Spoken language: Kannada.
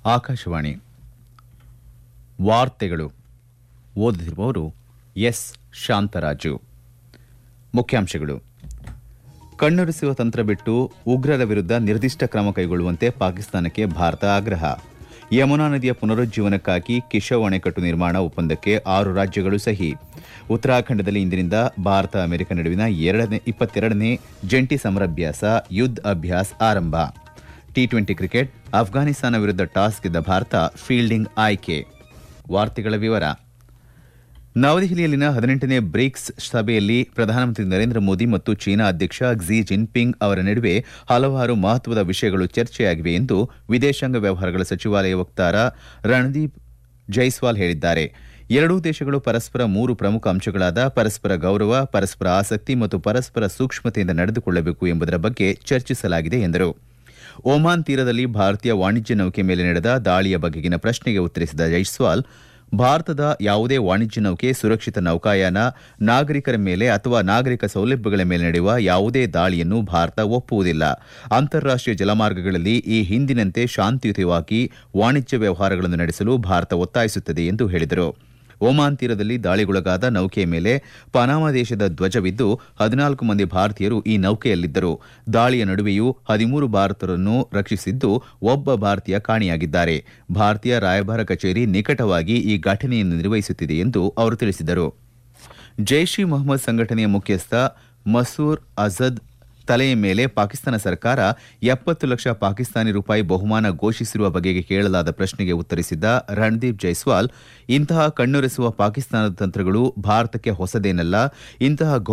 ಆಕಾಶವಾಣಿ ವಾರ್ತೆಗಳು ಓದುತ್ತಿರುವವರು ಎಸ್ ಶಾಂತರಾಜು ಮುಖ್ಯಾಂಶಗಳು ಕಣ್ಣೊರೆಸುವ ತಂತ್ರ ಬಿಟ್ಟು ಉಗ್ರರ ವಿರುದ್ಧ ನಿರ್ದಿಷ್ಟ ಕ್ರಮ ಕೈಗೊಳ್ಳುವಂತೆ ಪಾಕಿಸ್ತಾನಕ್ಕೆ ಭಾರತ ಆಗ್ರಹ ಯಮುನಾ ನದಿಯ ಪುನರುಜ್ಜೀವನಕ್ಕಾಗಿ ಕಿಶವ್ ಅಣೆಕಟ್ಟು ನಿರ್ಮಾಣ ಒಪ್ಪಂದಕ್ಕೆ ಆರು ರಾಜ್ಯಗಳು ಸಹಿ ಉತ್ತರಾಖಂಡದಲ್ಲಿ ಇಂದಿನಿಂದ ಭಾರತ ಅಮೆರಿಕ ನಡುವಿನ ಎರಡನೇ ಇಪ್ಪತ್ತೆರಡನೇ ಜಂಟಿ ಸಮರಾಭ್ಯಾಸ ಯುದ್ಧ ಅಭ್ಯಾಸ್ ಆರಂಭ ಟಿ ಟ್ವೆಂಟಿ ಕ್ರಿಕೆಟ್ ಅಫ್ಘಾನಿಸ್ತಾನ ವಿರುದ್ಧ ಟಾಸ್ ಗೆದ್ದ ಭಾರತ ಫೀಲ್ಡಿಂಗ್ ಆಯ್ಕೆ ವಾರ್ತೆಗಳ ವಿವರ ನವದೆಹಲಿಯಲ್ಲಿನ ಹದಿನೆಂಟನೇ ಬ್ರಿಕ್ಸ್ ಸಭೆಯಲ್ಲಿ ಪ್ರಧಾನಮಂತ್ರಿ ನರೇಂದ್ರ ಮೋದಿ ಮತ್ತು ಚೀನಾ ಅಧ್ಯಕ್ಷ ಕ್ಸಿ ಜಿನ್ಪಿಂಗ್ ಅವರ ನಡುವೆ ಹಲವಾರು ಮಹತ್ವದ ವಿಷಯಗಳು ಚರ್ಚೆಯಾಗಿವೆ ಎಂದು ವಿದೇಶಾಂಗ ವ್ಯವಹಾರಗಳ ಸಚಿವಾಲಯ ವಕ್ತಾರ ರಣದೀಪ್ ಜೈಸ್ವಾಲ್ ಹೇಳಿದ್ದಾರೆ ಎರಡೂ ದೇಶಗಳು ಪರಸ್ಪರ ಮೂರು ಪ್ರಮುಖ ಅಂಶಗಳಾದ ಪರಸ್ಪರ ಗೌರವ ಪರಸ್ಪರ ಆಸಕ್ತಿ ಮತ್ತು ಪರಸ್ಪರ ಸೂಕ್ಷ್ಮತೆಯಿಂದ ನಡೆದುಕೊಳ್ಳಬೇಕು ಎಂಬುದರ ಬಗ್ಗೆ ಚರ್ಚಿಸಲಾಗಿದೆ ಎಂದರು ಒಮಾನ್ ತೀರದಲ್ಲಿ ಭಾರತೀಯ ವಾಣಿಜ್ಯ ನೌಕೆ ಮೇಲೆ ನಡೆದ ದಾಳಿಯ ಬಗೆಗಿನ ಪ್ರಶ್ನೆಗೆ ಉತ್ತರಿಸಿದ ಜೈಸ್ವಾಲ್ ಭಾರತದ ಯಾವುದೇ ವಾಣಿಜ್ಯ ನೌಕೆ ಸುರಕ್ಷಿತ ನೌಕಾಯಾನ ನಾಗರಿಕರ ಮೇಲೆ ಅಥವಾ ನಾಗರಿಕ ಸೌಲಭ್ಯಗಳ ಮೇಲೆ ನಡೆಯುವ ಯಾವುದೇ ದಾಳಿಯನ್ನು ಭಾರತ ಒಪ್ಪುವುದಿಲ್ಲ ಅಂತಾರಾಷ್ಟೀಯ ಜಲಮಾರ್ಗಗಳಲ್ಲಿ ಈ ಹಿಂದಿನಂತೆ ಶಾಂತಿಯುತವಾಗಿ ವಾಣಿಜ್ಯ ವ್ಯವಹಾರಗಳನ್ನು ನಡೆಸಲು ಭಾರತ ಒತ್ತಾಯಿಸುತ್ತದೆ ಎಂದು ಹೇಳಿದರು ಒಮಾನ್ ತೀರದಲ್ಲಿ ದಾಳಿಗೊಳಗಾದ ನೌಕೆಯ ಮೇಲೆ ಪನಾಮ ದೇಶದ ಧ್ವಜವಿದ್ದು ಹದಿನಾಲ್ಕು ಮಂದಿ ಭಾರತೀಯರು ಈ ನೌಕೆಯಲ್ಲಿದ್ದರು ದಾಳಿಯ ನಡುವೆಯೂ ಹದಿಮೂರು ಭಾರತರನ್ನು ರಕ್ಷಿಸಿದ್ದು ಒಬ್ಬ ಭಾರತೀಯ ಕಾಣೆಯಾಗಿದ್ದಾರೆ ಭಾರತೀಯ ರಾಯಭಾರ ಕಚೇರಿ ನಿಕಟವಾಗಿ ಈ ಘಟನೆಯನ್ನು ನಿರ್ವಹಿಸುತ್ತಿದೆ ಎಂದು ಅವರು ತಿಳಿಸಿದರು ಜೈಷ್ ಇ ಮೊಹಮ್ಮದ್ ಸಂಘಟನೆಯ ಮುಖ್ಯಸ್ಥ ಮಸೂರ್ ಅಜದ್ ತಲೆಯ ಮೇಲೆ ಪಾಕಿಸ್ತಾನ ಸರ್ಕಾರ ಎಪ್ಪತ್ತು ಲಕ್ಷ ಪಾಕಿಸ್ತಾನಿ ರೂಪಾಯಿ ಬಹುಮಾನ ಘೋಷಿಸಿರುವ ಬಗೆಗೆ ಕೇಳಲಾದ ಪ್ರಶ್ನೆಗೆ ಉತ್ತರಿಸಿದ್ದ ರಣದೀಪ್ ಜೈಸ್ವಾಲ್ ಇಂತಹ ಕಣ್ಣೊರೆಸುವ ಪಾಕಿಸ್ತಾನದ ತಂತ್ರಗಳು ಭಾರತಕ್ಕೆ ಹೊಸದೇನಲ್ಲ ಇಂತಹ